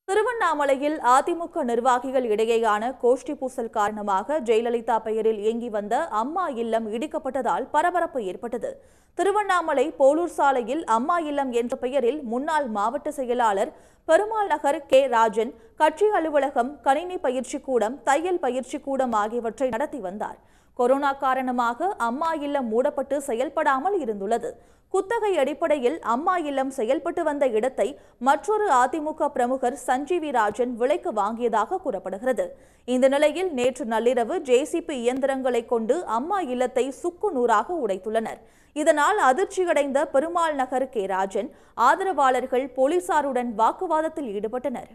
திருவண்ணாமலையில் அதிமுக நிர்வாகிகள் இடையேயான கோஷ்டி பூசல் காரணமாக ஜெயலலிதா பெயரில் இயங்கி வந்த அம்மா இல்லம் இடிக்கப்பட்டதால் பரபரப்பு ஏற்பட்டது திருவண்ணாமலை போலூர் சாலையில் அம்மா இல்லம் என்ற பெயரில் முன்னாள் மாவட்ட செயலாளர் பெருமாள் நகர் கே ராஜன் கட்சி அலுவலகம் கணினி பயிற்சி கூடம் தையல் பயிற்சி கூடம் ஆகியவற்றை நடத்தி வந்தார் கொரோனா காரணமாக அம்மா இல்லம் மூடப்பட்டு செயல்படாமல் இருந்துள்ளது குத்தகை அடிப்படையில் அம்மா இல்லம் செயல்பட்டு வந்த இடத்தை மற்றொரு அதிமுக பிரமுகர் சஞ்சீவி ராஜன் விலைக்கு வாங்கியதாக கூறப்படுகிறது இந்த நிலையில் நேற்று நள்ளிரவு ஜேசிபி இயந்திரங்களை கொண்டு அம்மா இல்லத்தை சுக்கு நூறாக உடைத்துள்ளனர் இதனால் அதிர்ச்சியடைந்த பெருமாள் நகர் கே ராஜன் ஆதரவாளர்கள் போலீசாருடன் வாக்குவாதத்தில் ஈடுபட்டனர்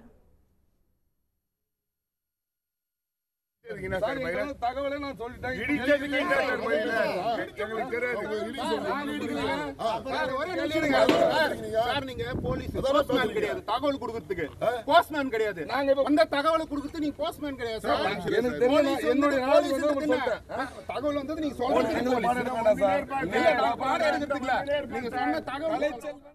சார், இதெல்லாம் தகவலை நான் சொல்லிட்டேன். இடிச்சதுக்கு என்ன சார் பதில்? எங்களுக்கு தெரியாது. சார், ஒரே நிமிஷம் இருங்க. சார், சார் நீங்க போலீஸ் போஸ்ட்மேன் கிடையாது தகவல் கொடுக்கறதுக்கு போஸ்ட்மேன் கிடையாது நாங்க இப்ப- அந்த தகவலை கொடுக்கறது நீங்க போஸ்ட்மேன் கிடையாது சார் எனக்கு தெரியும், நான் என்னுடைய நாள் வந்து உங்களுக்கு சொல்லிட்டேன். தகவல் வந்தது நீங்க சொல்றது எங்களுக்கு பாடம் எடுக்க வேண்டாம் சார். இல்ல, நான் பாடம் எடுக்கிறதுக்கு இல்ல. நீங்க சொன்ன தகவல்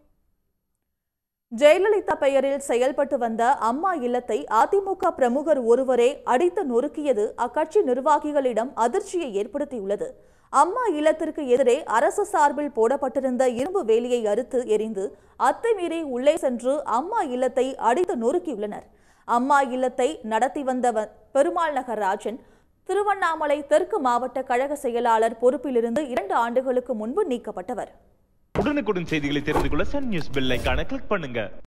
ஜெயலலிதா பெயரில் செயல்பட்டு வந்த அம்மா இல்லத்தை அதிமுக பிரமுகர் ஒருவரே அடித்து நொறுக்கியது அக்கட்சி நிர்வாகிகளிடம் அதிர்ச்சியை ஏற்படுத்தியுள்ளது அம்மா இல்லத்திற்கு எதிரே அரசு சார்பில் போடப்பட்டிருந்த இரும்பு வேலியை அறுத்து எரிந்து அத்துமீறி உள்ளே சென்று அம்மா இல்லத்தை அடித்து நொறுக்கியுள்ளனர் அம்மா இல்லத்தை நடத்தி வந்த வ- பெருமாள் நகர் ராஜன் திருவண்ணாமலை தெற்கு மாவட்ட கழக செயலாளர் பொறுப்பிலிருந்து இரண்டு ஆண்டுகளுக்கு முன்பு நீக்கப்பட்டவர் உடனுக்குடன் செய்திகளை தெரிந்து கொள்ள சன் நியூஸ் பெல் ஐகானை கிளிக் பண்ணுங்க